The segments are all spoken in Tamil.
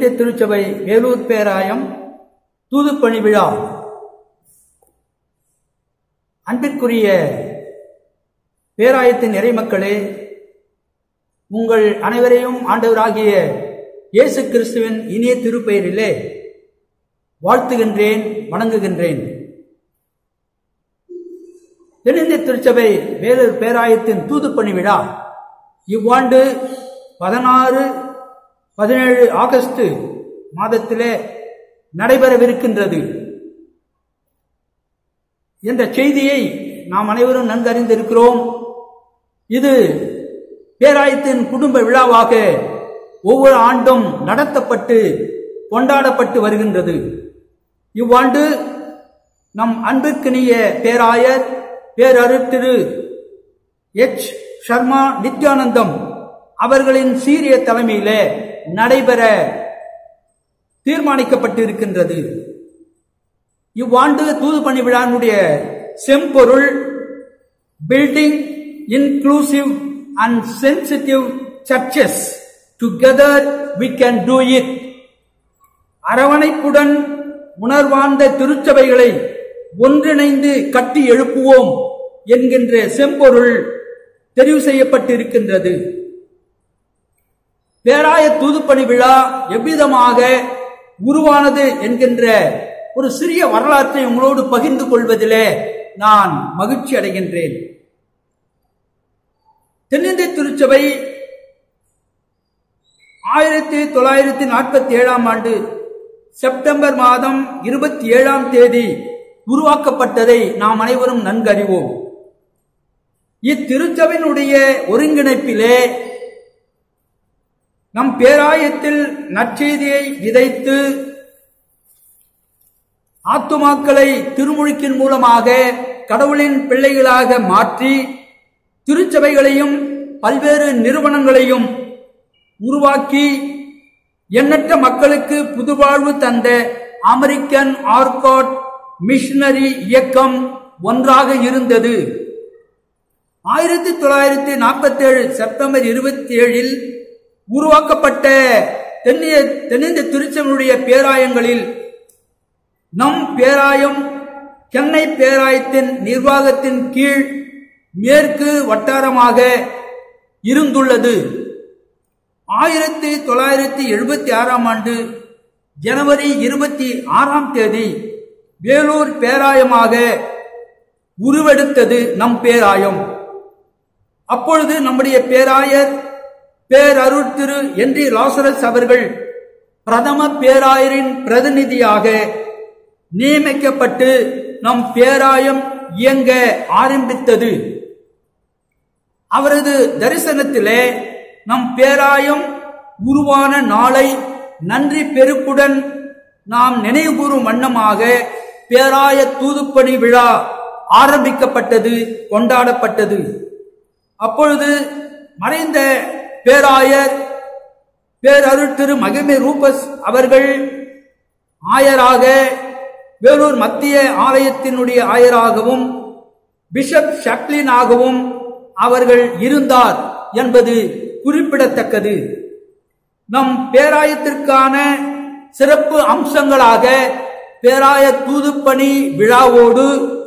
தென்னிந்திய திருச்சபை வேலூர் பேராயம் தூதுப்பணி விழா அன்பிற்குரிய பேராயத்தின் இறைமக்களே உங்கள் அனைவரையும் ஆண்டவராகிய இயேசு கிறிஸ்துவின் இனிய திருப்பெயரிலே வாழ்த்துகின்றேன் வணங்குகின்றேன் தென்னிந்திய திருச்சபை வேலூர் பேராயத்தின் தூதுப்பணி விழா இவ்வாண்டு பதினாறு பதினேழு ஆகஸ்ட் மாதத்திலே நடைபெறவிருக்கின்றது என்ற செய்தியை நாம் அனைவரும் நன்கு அறிந்திருக்கிறோம் இது பேராயத்தின் குடும்ப விழாவாக ஒவ்வொரு ஆண்டும் நடத்தப்பட்டு கொண்டாடப்பட்டு வருகின்றது இவ்வாண்டு நம் அன்பிற்கினிய பேராயர் பேரருத்திரு எச் சர்மா நித்யானந்தம் அவர்களின் சீரிய தலைமையிலே நடைபெற தீர்மானிக்கப்பட்டிருக்கின்றது இவ்வாண்டு தூதுப்பணி விழாவினுடைய செம்பொருள் building inclusive and sensitive churches together we can do it அரவணைப்புடன் உணர்வார்ந்த திருச்சபைகளை ஒன்றிணைந்து கட்டி எழுப்புவோம் என்கின்ற செம்பொருள் தெரிவு செய்யப்பட்டிருக்கின்றது பேராய தூதுப்பணி விழா எவ்விதமாக உருவானது என்கின்ற ஒரு சிறிய வரலாற்றை உங்களோடு பகிர்ந்து கொள்வதிலே நான் மகிழ்ச்சி அடைகின்றேன் தென்னிந்திய திருச்சபை ஆயிரத்தி தொள்ளாயிரத்தி நாற்பத்தி ஏழாம் ஆண்டு செப்டம்பர் மாதம் இருபத்தி ஏழாம் தேதி உருவாக்கப்பட்டதை நாம் அனைவரும் நன்கு அறிவோம் இத்திருச்சபையினுடைய ஒருங்கிணைப்பிலே நம் பேராயத்தில் நற்செய்தியை விதைத்து ஆத்துமாக்களை திருமுழுக்கின் மூலமாக கடவுளின் பிள்ளைகளாக மாற்றி திருச்சபைகளையும் பல்வேறு நிறுவனங்களையும் உருவாக்கி எண்ணற்ற மக்களுக்கு புதுவாழ்வு தந்த அமெரிக்கன் ஆர்காட் மிஷனரி இயக்கம் ஒன்றாக இருந்தது ஆயிரத்தி தொள்ளாயிரத்தி நாற்பத்தி ஏழு செப்டம்பர் இருபத்தி ஏழில் உருவாக்கப்பட்ட தென்னிய தென்னிந்திய திருச்சபையுடைய பேராயங்களில் நம் பேராயம் சென்னை பேராயத்தின் நிர்வாகத்தின் கீழ் மேற்கு வட்டாரமாக இருந்துள்ளது ஆயிரத்தி தொள்ளாயிரத்தி எழுபத்தி ஆறாம் ஆண்டு ஜனவரி இருபத்தி ஆறாம் தேதி வேலூர் பேராயமாக உருவெடுத்தது நம் பேராயம் அப்பொழுது நம்முடைய பேராயர் பேரருள் திரு என்றி லாசரஸ் அவர்கள் பிரதம பேராயரின் பிரதிநிதியாக நியமிக்கப்பட்டு நம் பேராயம் இயங்க ஆரம்பித்தது அவரது தரிசனத்திலே நம் பேராயம் உருவான நாளை நன்றி பெருக்குடன் நாம் நினைவுகூறும் வண்ணமாக பேராய தூதுப்பணி விழா ஆரம்பிக்கப்பட்டது கொண்டாடப்பட்டது அப்பொழுது மறைந்த பேராயர் பேரருள் திரு மகிமை ரூபஸ் அவர்கள் ஆயராக வேலூர் மத்திய ஆலயத்தினுடைய ஆயராகவும் பிஷப் ஷப்ளினாகவும் அவர்கள் இருந்தார் என்பது குறிப்பிடத்தக்கது நம் பேராயத்திற்கான சிறப்பு அம்சங்களாக பேராய தூதுப்பணி விழாவோடு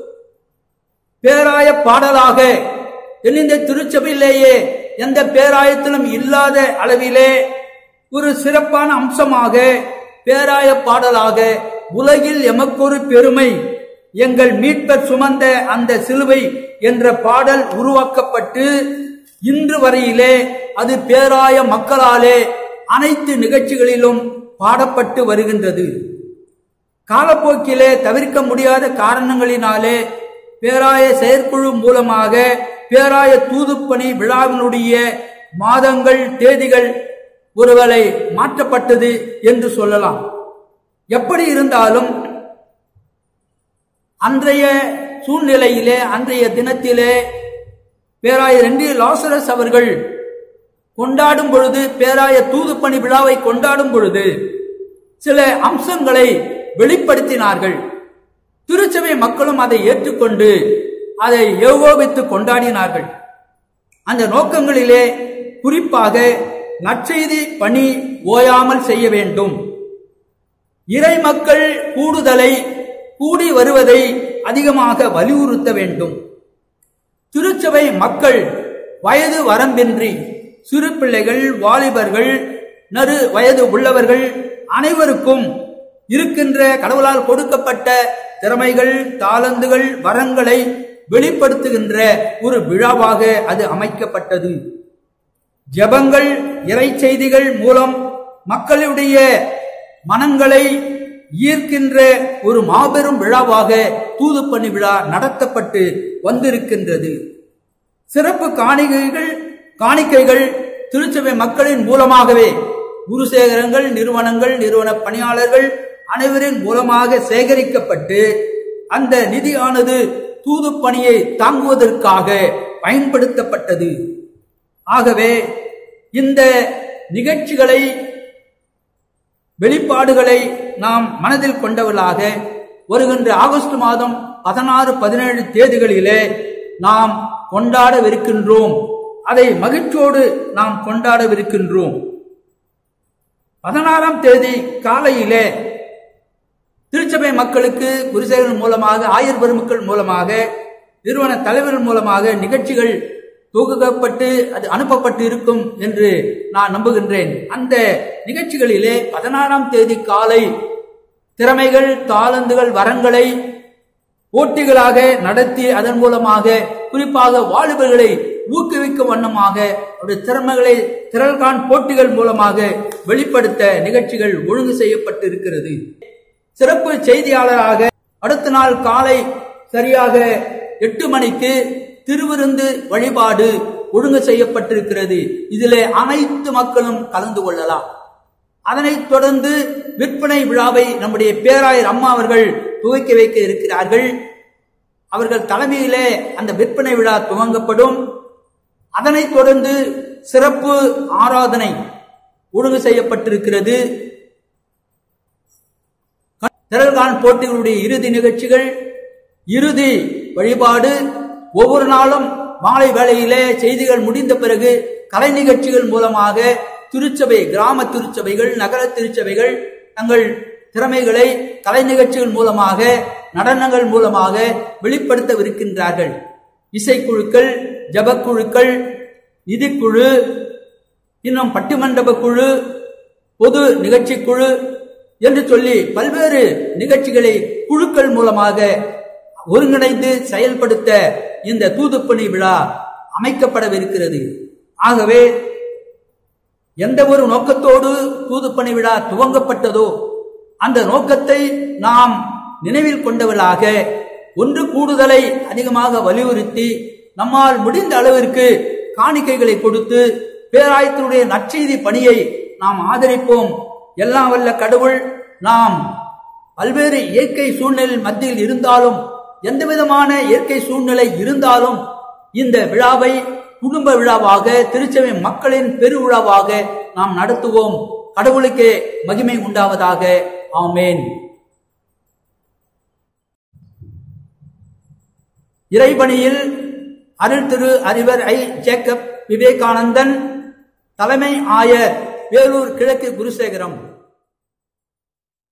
பேராய பாடலாக தென்னிந்திய திருச்சபையிலேயே எந்த பேராயத்திலும் இல்லாத அளவிலே ஒரு சிறப்பான அம்சமாக பேராய பாடலாக உலகில் எமக்கொரு பெருமை எங்கள் மீட்பர் சுமந்த அந்த சிலுவை என்ற பாடல் உருவாக்கப்பட்டு இன்று வரையிலே அது பேராய மக்களாலே அனைத்து நிகழ்ச்சிகளிலும் பாடப்பட்டு வருகின்றது காலப்போக்கிலே தவிர்க்க முடியாத காரணங்களினாலே பேராய செயற்குழு மூலமாக பேராய தூதுப்பணி விழாவினுடைய மாதங்கள் தேதிகள் ஒருவேளை மாற்றப்பட்டது என்று சொல்லலாம் எப்படி இருந்தாலும் அன்றைய சூழ்நிலையிலே அன்றைய தினத்திலே பேராயர் ரெண்டி லாசரஸ் அவர்கள் கொண்டாடும் பொழுது பேராய தூதுப்பணி விழாவை கொண்டாடும் பொழுது சில அம்சங்களை வெளிப்படுத்தினார்கள் திருச்சபை மக்களும் அதை ஏற்றுக்கொண்டு அதை ஏகோபித்து கொண்டாடினார்கள் அந்த நோக்கங்களிலே குறிப்பாக நற்செய்தி பணி ஓயாமல் செய்ய வேண்டும் இறை மக்கள் கூடுதலை கூடி வருவதை அதிகமாக வலியுறுத்த வேண்டும் திருச்சபை மக்கள் வயது வரம்பின்றி சிறு பிள்ளைகள் வாலிபர்கள் நறு வயது உள்ளவர்கள் அனைவருக்கும் இருக்கின்ற கடவுளால் கொடுக்கப்பட்ட திறமைகள் தாளந்துகள் வரங்களை வெளிப்படுத்துகின்ற ஒரு விழாவாக அது அமைக்கப்பட்டது ஜெபங்கள் இறை செய்திகள் மூலம் மக்களுடைய மனங்களை ஈர்க்கின்ற ஒரு மாபெரும் விழாவாக தூதுப்பணி விழா நடத்தப்பட்டு வந்திருக்கின்றது சிறப்பு காணிக்கைகள் காணிக்கைகள் திருச்சபை மக்களின் மூலமாகவே குருசேகரங்கள் நிறுவனங்கள் நிறுவன பணியாளர்கள் அனைவரின் மூலமாக சேகரிக்கப்பட்டு அந்த நிதியானது தூது பணியை தாங்குவதற்காக பயன்படுத்தப்பட்டது ஆகவே இந்த நிகழ்ச்சிகளை வெளிப்பாடுகளை நாம் மனதில் கொண்டவர்களாக வருகின்ற ஆகஸ்ட் மாதம் பதினாறு பதினேழு தேதிகளிலே நாம் கொண்டாடவிருக்கின்றோம் அதை மகிழ்ச்சியோடு நாம் கொண்டாடவிருக்கின்றோம் பதினாறாம் தேதி காலையிலே திருச்சபை மக்களுக்கு குருசேகரன் மூலமாக ஆயர் பெருமக்கள் மூலமாக நிறுவன தலைவர்கள் மூலமாக நிகழ்ச்சிகள் தொகுக்கப்பட்டு அது அனுப்பப்பட்டு இருக்கும் என்று நான் நம்புகின்றேன் அந்த நிகழ்ச்சிகளிலே பதினாறாம் தேதி காலை திறமைகள் தாளந்துகள் வரங்களை போட்டிகளாக நடத்தி அதன் மூலமாக குறிப்பாக வாலிபர்களை ஊக்குவிக்கும் வண்ணமாக அவருடைய திறமைகளை திரள்கான் போட்டிகள் மூலமாக வெளிப்படுத்த நிகழ்ச்சிகள் ஒழுங்கு செய்யப்பட்டு இருக்கிறது சிறப்பு செய்தியாளராக அடுத்த நாள் காலை சரியாக எட்டு மணிக்கு திருவிருந்து வழிபாடு ஒழுங்கு செய்யப்பட்டிருக்கிறது இதிலே அனைத்து மக்களும் கலந்து கொள்ளலாம் அதனைத் தொடர்ந்து விற்பனை விழாவை நம்முடைய பேராயர் அம்மா அவர்கள் துவக்கி வைக்க இருக்கிறார்கள் அவர்கள் தலைமையிலே அந்த விற்பனை விழா துவங்கப்படும் அதனைத் தொடர்ந்து சிறப்பு ஆராதனை ஒழுங்கு செய்யப்பட்டிருக்கிறது திரள்கான் போட்டிகளுடைய இறுதி நிகழ்ச்சிகள் இறுதி வழிபாடு ஒவ்வொரு நாளும் மாலை வேளையிலே செய்திகள் முடிந்த பிறகு கலை நிகழ்ச்சிகள் மூலமாக திருச்சபை கிராம திருச்சபைகள் நகர திருச்சபைகள் தங்கள் திறமைகளை கலை நிகழ்ச்சிகள் மூலமாக நடனங்கள் மூலமாக வெளிப்படுத்தவிருக்கின்றார்கள் இசைக்குழுக்கள் ஜபக்குழுக்கள் நிதிக்குழு இன்னும் பட்டிமண்டப குழு பொது நிகழ்ச்சி குழு என்று சொல்லி பல்வேறு நிகழ்ச்சிகளை குழுக்கள் மூலமாக ஒருங்கிணைந்து செயல்படுத்த இந்த தூதுப்பணி விழா அமைக்கப்படவிருக்கிறது ஆகவே எந்த ஒரு நோக்கத்தோடு தூதுப்பணி விழா துவங்கப்பட்டதோ அந்த நோக்கத்தை நாம் நினைவில் கொண்டவர்களாக ஒன்று கூடுதலை அதிகமாக வலியுறுத்தி நம்மால் முடிந்த அளவிற்கு காணிக்கைகளை கொடுத்து பேராயத்தினுடைய நற்செய்தி பணியை நாம் ஆதரிப்போம் எல்லாம் வல்ல கடவுள் நாம் பல்வேறு இயற்கை சூழ்நிலை மத்தியில் இருந்தாலும் எந்த விதமான இயற்கை சூழ்நிலை இருந்தாலும் இந்த விழாவை குடும்ப விழாவாக திருச்சபை மக்களின் பெருவிழாவாக நாம் நடத்துவோம் கடவுளுக்கே மகிமை உண்டாவதாக ஆமேன் இறைபணியில் அருள் திரு அறிவர் ஐ ஜேக்கப் விவேகானந்தன் தலைமை ஆயர் வேலூர் கிழக்கு குருசேகரம்